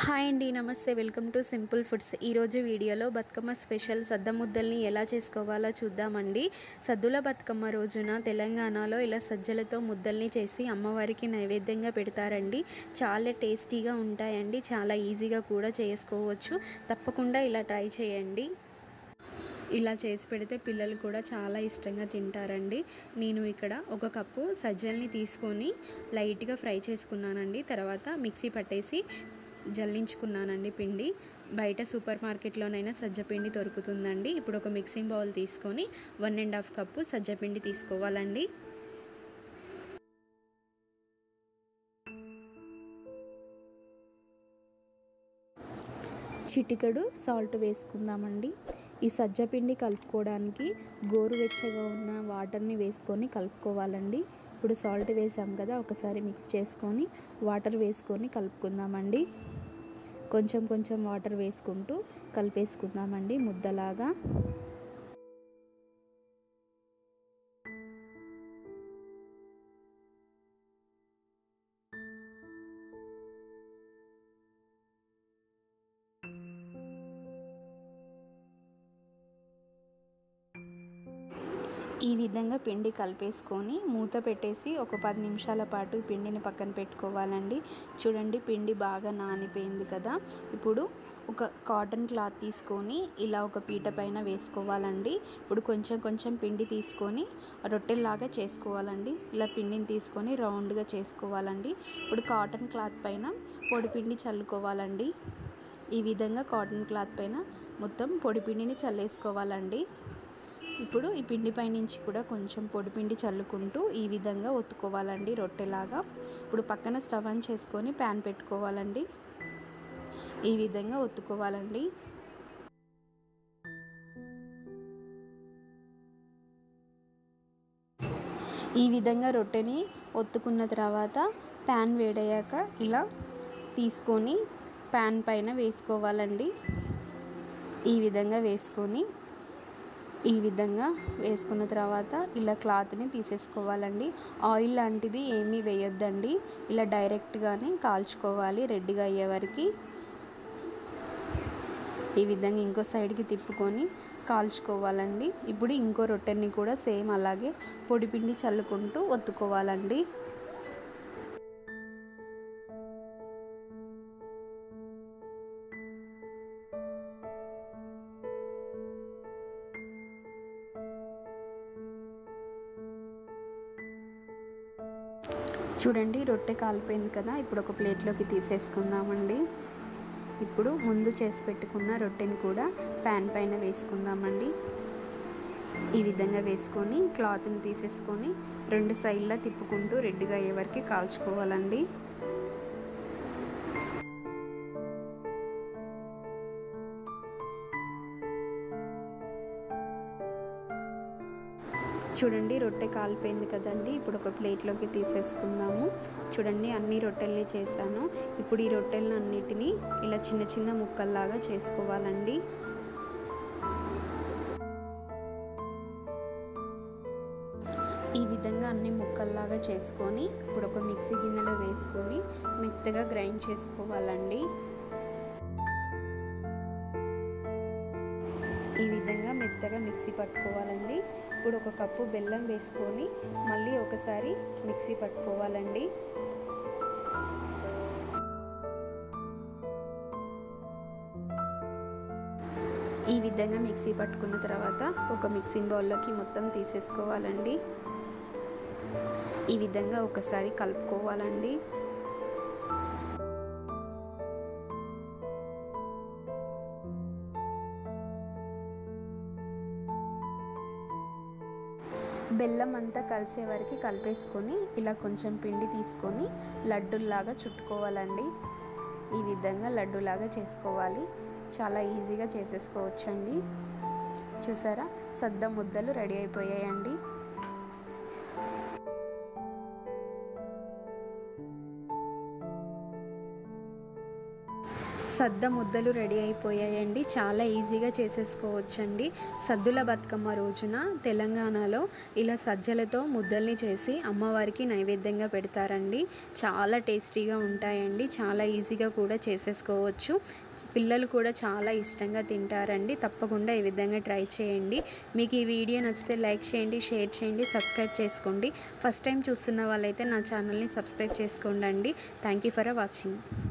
hi అండి నమస్తే welcome to simple foods ఈరోజు వీడియోలో బతుకమ్మ స్పెషల్ సద్ద ముద్దల్ని ఎలా చేసుకోవాలో చూద్దామండి సద్దుల బతుకమ్మ రోజున తెలంగాణలో ఇలా సజ్జలతో ముద్దల్ని చేసి అమ్మవారికి నైవేద్యంగా పెడతారండి చాలా టేస్టీగా ఉంటాయండి చాలా ఈజీగా కూడా చేసుకోవచ్చు తప్పకుండా ఇలా ట్రై చేయండి ఇలా చేసి పెడితే పిల్లలు కూడా చాలా ఇష్టంగా తింటారండి నేను ఇక్కడ ఒక కప్పు సజ్జల్ని తీసుకొని లైట్గా ఫ్రై చేసుకున్నానండి తర్వాత మిక్సీ పట్టేసి జల్లించుకున్నానండి పిండి బయట సూపర్ మార్కెట్లోనైనా సజ్జపిండి దొరుకుతుందండి ఇప్పుడు ఒక మిక్సింగ్ బౌల్ తీసుకొని వన్ అండ్ హాఫ్ కప్పు సజ్జపిండి తీసుకోవాలండి చిటికడు సాల్ట్ వేసుకుందామండి ఈ సజ్జపిండి కలుపుకోవడానికి గోరువెచ్చగా ఉన్న వాటర్ని వేసుకొని కలుపుకోవాలండి ఇప్పుడు సాల్ట్ వేసాం కదా ఒకసారి మిక్స్ చేసుకొని వాటర్ వేసుకొని కలుపుకుందామండి కొంచెం కొంచెం వాటర్ వేసుకుంటూ కలిపేసుకుందామండి ముద్దలాగా ఈ విధంగా పిండి కలిపేసుకొని మూత పెట్టేసి ఒక పది నిమిషాల పాటు ఈ పిండిని పక్కన పెట్టుకోవాలండి చూడండి పిండి బాగా నానిపోయింది కదా ఇప్పుడు ఒక కాటన్ క్లాత్ తీసుకొని ఇలా ఒక పీట పైన వేసుకోవాలండి ఇప్పుడు కొంచెం కొంచెం పిండి తీసుకొని రొట్టెల్లాగా చేసుకోవాలండి ఇలా పిండిని తీసుకొని రౌండ్గా చేసుకోవాలండి ఇప్పుడు కాటన్ క్లాత్ పైన పొడి పిండి చల్లుకోవాలండి ఈ విధంగా కాటన్ క్లాత్ పైన మొత్తం పొడి పిండిని చల్లేసుకోవాలండి ఇప్పుడు ఈ పిండి పైనుంచి కూడా కొంచెం పొడిపిండి చల్లుకుంటూ ఈ విధంగా ఒత్తుకోవాలండి రొట్టెలాగా ఇప్పుడు పక్కన స్టవ్ ఆన్ చేసుకొని ప్యాన్ పెట్టుకోవాలండి ఈ విధంగా ఒత్తుకోవాలండి ఈ విధంగా రొట్టెని ఒత్తుకున్న తర్వాత ప్యాన్ వేడయ్యాక ఇలా తీసుకొని ప్యాన్ పైన వేసుకోవాలండి ఈ విధంగా వేసుకొని ఈ విధంగా వేసుకున్న తర్వాత ఇలా క్లాత్ని తీసేసుకోవాలండి ఆయిల్ లాంటిది ఏమీ వేయొద్దండి ఇలా డైరెక్ట్గానే కాల్చుకోవాలి రెడ్డిగా అయ్యే వరకు ఈ విధంగా ఇంకో సైడ్కి తిప్పుకొని కాల్చుకోవాలండి ఇప్పుడు ఇంకో రొట్టెని కూడా సేమ్ అలాగే పొడిపిండి చల్లుకుంటూ ఒత్తుకోవాలండి చూడండి రొట్టె కాలిపోయింది కదా ఇప్పుడు ఒక ప్లేట్లోకి తీసేసుకుందామండి ఇప్పుడు ముందు చేసి పెట్టుకున్న రొట్టెని కూడా ప్యాన్ పైన వేసుకుందామండి ఈ విధంగా వేసుకొని క్లాత్ని తీసేసుకొని రెండు సైడ్లా తిప్పుకుంటూ రెడ్డిగా అయ్యే వరకు కాల్చుకోవాలండి చూడండి రొట్టె కాలిపోయింది కదండి ఇప్పుడు ఒక ప్లేట్లోకి తీసేసుకుందాము చూడండి అన్ని రొట్టెల్ని చేశాను ఇప్పుడు ఈ రొట్టెలను అన్నిటినీ ఇలా చిన్న చిన్న ముక్కల్లాగా చేసుకోవాలండి ఈ విధంగా అన్ని ముక్కల్లాగా చేసుకొని ఇప్పుడు ఒక మిక్సీ గిన్నెలో వేసుకొని మెత్తగా గ్రైండ్ చేసుకోవాలండి ఈ విధంగా మెత్తగా మిక్సీ పట్టుకోవాలండి ఇప్పుడు ఒక కప్పు బెల్లం వేసుకొని మళ్ళీ ఒకసారి మిక్సీ పట్టుకోవాలండి ఈ విధంగా మిక్సీ పట్టుకున్న తర్వాత ఒక మిక్సింగ్ బౌల్లోకి మొత్తం తీసేసుకోవాలండి ఈ విధంగా ఒకసారి కలుపుకోవాలండి బెల్లం అంతా కలిసే వరకు కలిపేసుకొని ఇలా కొంచెం పిండి తీసుకొని లడ్డుల్లాగా చుట్టుకోవాలండి ఈ విధంగా లడ్డులాగా చేసుకోవాలి చాలా ఈజీగా చేసేసుకోవచ్చండి చూసారా సద్ద ముద్దలు రెడీ అయిపోయాయండి సద్ద ముద్దలు రెడీ అయిపోయాయండి చాలా ఈజీగా చేసేసుకోవచ్చండి సద్దుల బతుకమ్మ రోజున తెలంగాణలో ఇలా సజ్జలతో ముద్దల్ని చేసి అమ్మవారికి నైవేద్యంగా పెడతారండి చాలా టేస్టీగా ఉంటాయండి చాలా ఈజీగా కూడా చేసేసుకోవచ్చు పిల్లలు కూడా చాలా ఇష్టంగా తింటారండి తప్పకుండా ఈ విధంగా ట్రై చేయండి మీకు ఈ వీడియో నచ్చితే లైక్ చేయండి షేర్ చేయండి సబ్స్క్రైబ్ చేసుకోండి ఫస్ట్ టైం చూస్తున్న వాళ్ళైతే నా ఛానల్ని సబ్స్క్రైబ్ చేసుకోండి థ్యాంక్ యూ ఫర్ వాచింగ్